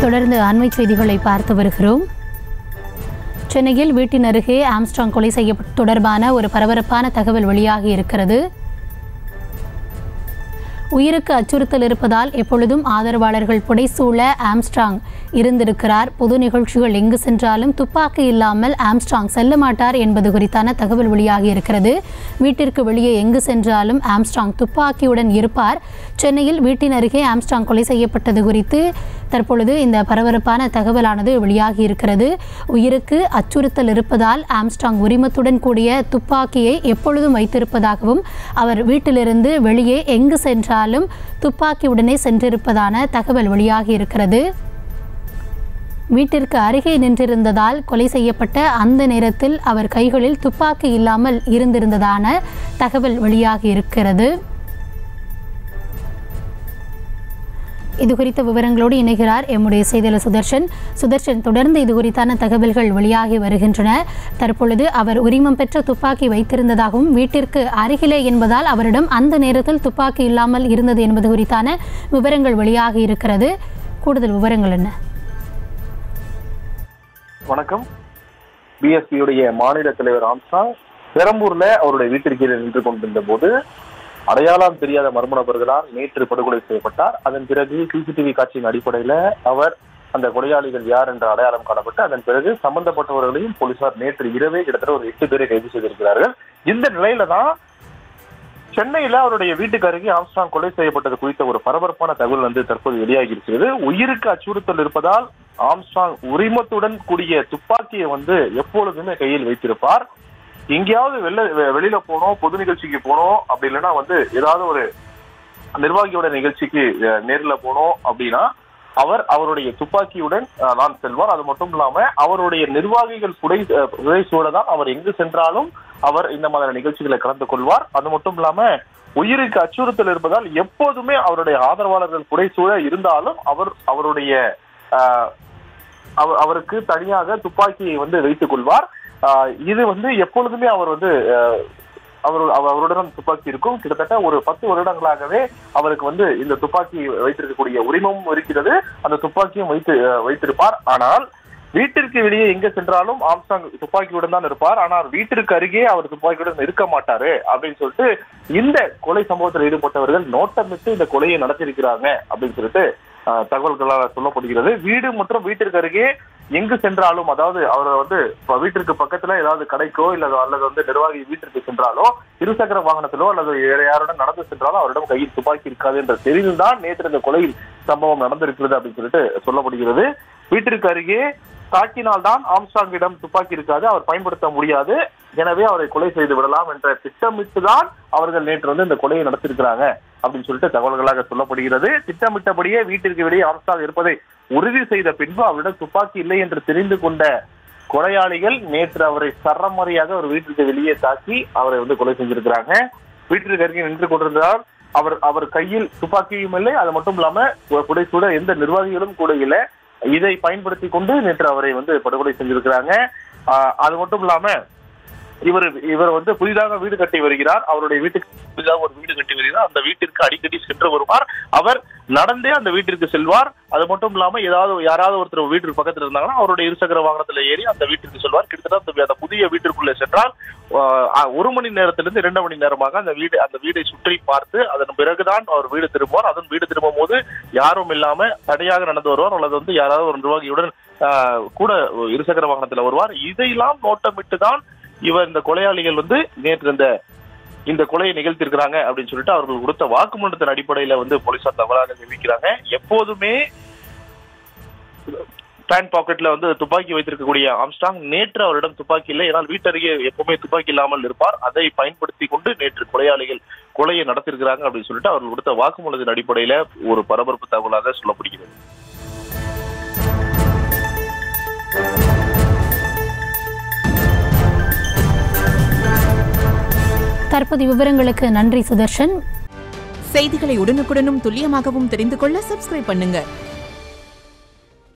தொடர்ந்து அண்மை செய்திகளை பார்த்து வருகிறோம் சென்னையில் வீட்டின் அருகே ஆம்ஸ்ட்ராங் கொலை செய்யப்பட்ட தொடர்பான ஒரு பரபரப்பான தகவல் வெளியாகி இருக்கிறது உயிருக்கு அச்சுறுத்தல் இருப்பதால் எப்பொழுதும் ஆதரவாளர்கள் புடைசூழ ஆம்ஸ்ட்ராங் இருந்திருக்கிறார் பொது நிகழ்ச்சிகள் எங்கு சென்றாலும் துப்பாக்கி இல்லாமல் ஆம்ஸ்ட்ராங் செல்ல மாட்டார் என்பது குறித்தான தகவல் வெளியாகி இருக்கிறது வீட்டிற்கு வெளியே எங்கு சென்றாலும் ஆம்ஸ்ட்ராங் துப்பாக்கியுடன் இருப்பார் சென்னையில் வீட்டின் அருகே ஆம்ஸ்ட்ராங் கொலை செய்யப்பட்டது குறித்து தற்பொழுது இந்த பரபரப்பான தகவலானது வெளியாகி இருக்கிறது உயிருக்கு அச்சுறுத்தல் இருப்பதால் ஆம்ஸ்ட்ராங் உரிமத்துடன் கூடிய துப்பாக்கியை எப்பொழுதும் வைத்திருப்பதாகவும் அவர் வீட்டிலிருந்து வெளியே எங்கு சென்றாலும் துப்பாக்கியுடனே சென்றிருப்பதான தகவல் வெளியாகி இருக்கிறது வீட்டிற்கு அருகே நின்றிருந்ததால் கொலை செய்யப்பட்ட அந்த நேரத்தில் அவர் கைகளில் துப்பாக்கி இல்லாமல் இருந்திருந்ததான தகவல் வெளியாகி இருக்கிறது இது குறித்த விவரங்களோடு இணைகிறார் எம்முடைய செய்தியாளர் சுதர்ஷன் சுதர்ஷன் தொடர்ந்து இது குறித்தான தகவல்கள் வெளியாகி வருகின்றன தற்பொழுது அவர் உரிமம் பெற்ற துப்பாக்கி வைத்திருந்ததாகவும் வீட்டிற்கு அருகிலே என்பதால் அவரிடம் அந்த நேரத்தில் துப்பாக்கி இல்லாமல் இருந்தது என்பது குறித்தான விவரங்கள் வெளியாகி இருக்கிறது கூடுதல் விவரங்கள் என்ன வணக்கம் பிஎஸ்பியுடைய மாநில தலைவர் ஆம்ஸ்டாங் பெரம்பூர்ல அவருடைய வீட்டிற்கு நின்று கொண்டிருந்த போது அடையாளம் தெரியாத மர்ம நபர்களால் நேற்று படுகொலை செய்யப்பட்டார் அதன் பிறகு சிசிடிவி காட்சியின் அடிப்படையில அவர் அந்த கொலையாளிகள் யார் என்ற அடையாளம் காணப்பட்டு அதன் பிறகு சம்பந்தப்பட்டவர்களையும் போலீசார் நேற்று இரவே கிட்டத்தட்ட ஒரு எட்டு பேரை கைது செய்திருக்கிறார்கள் இந்த நிலையில தான் சென்னையில அவருடைய வீட்டுக்கு அருகே ஆம்ஸ்டாங் கொலை செய்யப்பட்டது குறித்த ஒரு பரபரப்பான தகவல் வந்து தற்போது வெளியாகி இருக்கிறது உயிருக்கு அச்சுறுத்தல் இருப்பதால் ஆம்ஸ்டாங் உரிமத்துடன் கூடிய துப்பாக்கியை வந்து எப்பொழுதுமே கையில் வைத்திருப்பார் எங்கேயாவது வெளில வெ- வெளியில போனோம் பொது நிகழ்ச்சிக்கு போனோம் அப்படி இல்லைன்னா வந்து ஏதாவது ஒரு நிர்வாகியோட நிகழ்ச்சிக்கு அஹ், நேர்ல போனோம் அப்படின்னா அவர் அவருடைய துப்பாக்கியுடன் அஹ், தான் செல்வார் அது மட்டும் இல்லாம அவருடைய நிர்வாகிகள் புடை அஹ், புடைசூழ தான் அவர் எங்கு சென்றாலும் அவர் இந்த மாதிரி நிகழ்ச்சிகளை கலந்து கொள்வார் அது மட்டும் இல்லாம உயிருக்கு அச்சுறுத்தல் இருப்பதால் எப்போதுமே அவருடைய ஆதரவாளர்கள் புடைசூழ இருந்தாலும் அவர் அவருடைய அஹ், அவ- அவருக்கு தனியாக துப்பாக்கியை வந்து வைத்துக் கொள்வார் ஆஹ் இது வந்து எப்பொழுதுமே அவர் வந்து ஆஹ், அவர் அவ- அவருடன் துப்பாக்கி இருக்கும் கிட்டத்தட்ட ஒரு பத்து வருடங்களாகவே அவருக்கு வந்து இந்த துப்பாக்கி வைத்திருக்கக்கூடிய உரிமமும் இருக்கிறது அந்த துப்பாக்கியும் வைத்து ஆஹ், வைத்திருப்பார் ஆனால் வீட்டிற்கு வெளியே எங்க சென்றாலும் ஆம்சாங் துப்பாக்கியுடன் தான் இருப்பார் ஆனால் வீட்டிற்கு அருகே அவர் துப்பாக்கியுடன் இருக்க மாட்டாரு அப்படின்னு சொல்லிட்டு இந்த கொலை சம்பவத்தில் ஈடுபட்டவர்கள் நோட்டமிட்டு இந்த கொலையை நடத்தியிருக்கிறாங்க அப்படின்னு சொல்லிட்டு ஆஹ், தகவல்களால் சொல்லப்படுகிறது வீடு மற்றும் வீட்டிற்கு அருகே எங்கு சென்றாலும் அதாவது அவர் வந்து இப்ப வீட்டிற்கு பக்கத்துல ஏதாவது கடைக்கோ இல்ல அல்லது வந்து நிர்வாகி வீட்டிற்கு சென்றாலோ இருசக்கர வாகனத்திலோ அல்லது வேற யாருடன் நடந்து சென்றாலோ அவரிடம் கையில் துப்பாக்கி இருக்காது என்ற தெரிவில்தான் நேற்று இந்த கொலை சம்பவம் நடந்திருக்கிறது அப்படின்னு சொல்லிட்டு சொல்லப்படுகிறது வீட்டிற்கு அருகே தாக்கினால்தான் ஆம்ஸ்டாங்கிடம் துப்பாக்கி இருக்காது அவர் பயன்படுத்த முடியாது எனவே அவரை கொலை செய்து விடலாம் என்ற திட்டமிட்டு தான் அவர்கள் நேற்று வந்து இந்த கொலையை நடத்திருக்கிறாங்க அப்படின்னு சொல்லிட்டு தகவல்களாக சொல்லப்படுகிறது திட்டமிட்டபடியே வீட்டிற்கு வெளியே ஆம்ஸ்டாங் இருப்பதை உறுதி செய்த பின்பு அவரிடம் துப்பாக்கி இல்லை என்று தெரிந்து கொண்ட கொலையாளிகள் நேற்று அவரை சரமாரியாக ஒரு வீட்டிற்கு வெளியே தாக்கி அவரை வந்து கொலை செஞ்சிருக்கிறாங்க வீட்டிற்கு அருகே நின்று கொண்டிருந்தால் அவர் அவர் கையில் துப்பாக்கியும் இல்லை அது மட்டும் இல்லாம புடை கூட எந்த நிர்வாகிகளும் கூட இல்லை இதை பயன்படுத்தி கொண்டு நேற்று அவரை வந்து படுகொலை செஞ்சிருக்கிறாங்க ஆஹ் அது மட்டும் இல்லாம இவர் இவர் வந்து புதிதாக வீடு கட்டி வருகிறார் அவருடைய வீட்டுக்கு புதிதாக ஒரு வீடு கட்டி வருகிறார் அந்த வீட்டிற்கு அடிக்கடி சென்று வருவார் அவர் நடந்தே அந்த வீட்டிற்கு செல்வார் அது மட்டும் இல்லாம ஏதாவது யாராவது ஒருத்தர் வீட்டிற்கு பக்கத்துல இருந்தாங்கன்னா அவருடைய இருசக்கர வாகனத்துல ஏறி அந்த வீட்டிற்கு செல்வார் கிட்டத்தட்ட அந்த- அந்த புதிய வீட்டிற்குள்ளே சென்றால் ஆஹ், ஒரு மணி நேரத்திலிருந்து இரண்டு மணி நேரமாக அந்த வீடு அந்த வீடை சுற்றி பார்த்து அதன் பிறகுதான் அவர் வீடு திரும்புவார் அதன் வீடு திரும்பும் போது யாரும் இல்லாம தடையாக நடந்து வருவார் அல்லது வந்து யாராவது ஒரு நிர்வாகியுடன் ஆஹ், கூட இருசக்கர வாகனத்துல வருவார் இதையெல்லாம் நோட்டமிட்டு தான் இவர் இந்த கொலையாளிகள் வந்து நேற்று இந்த இந்த கொலையை நிகழ்த்திருக்கிறாங்க அப்படின்னு சொல்லிட்டு அவர்கள் கொடுத்த வாக்குமூலத்தின் அடிப்படையில வந்து போலீசார் தவறாக தெரிவிக்கிறாங்க எப்போதுமே பேண்ட் பாக்கெட்ல வந்து துப்பாக்கி வைத்திருக்கக்கூடிய ஆம்ஸ்டாங் நேற்று அவரிடம் துப்பாக்கி இல்லை ஏன்னால் வீட்டருகே எப்பவுமே துப்பாக்கி இல்லாமல் இருப்பார் அதை பயன்படுத்தி கொண்டு நேற்று கொலையாளிகள் கொலையை நடத்திருக்கிறாங்க அப்படின்னு சொல்லிட்டு அவர்கள் கொடுத்த வாக்குமூலத்தின் அடிப்படையில ஒரு பரபரப்பு தகவலாக சொல்லப்படுகிறது தற்போது விவரங்களுக்கு நன்றி சுதர்ஷன் செய்திகளை உடனுக்குடனும் துல்லியமாகவும் தெரிந்து கொள்ள சப்ஸ்கிரைப் பண்ணுங்க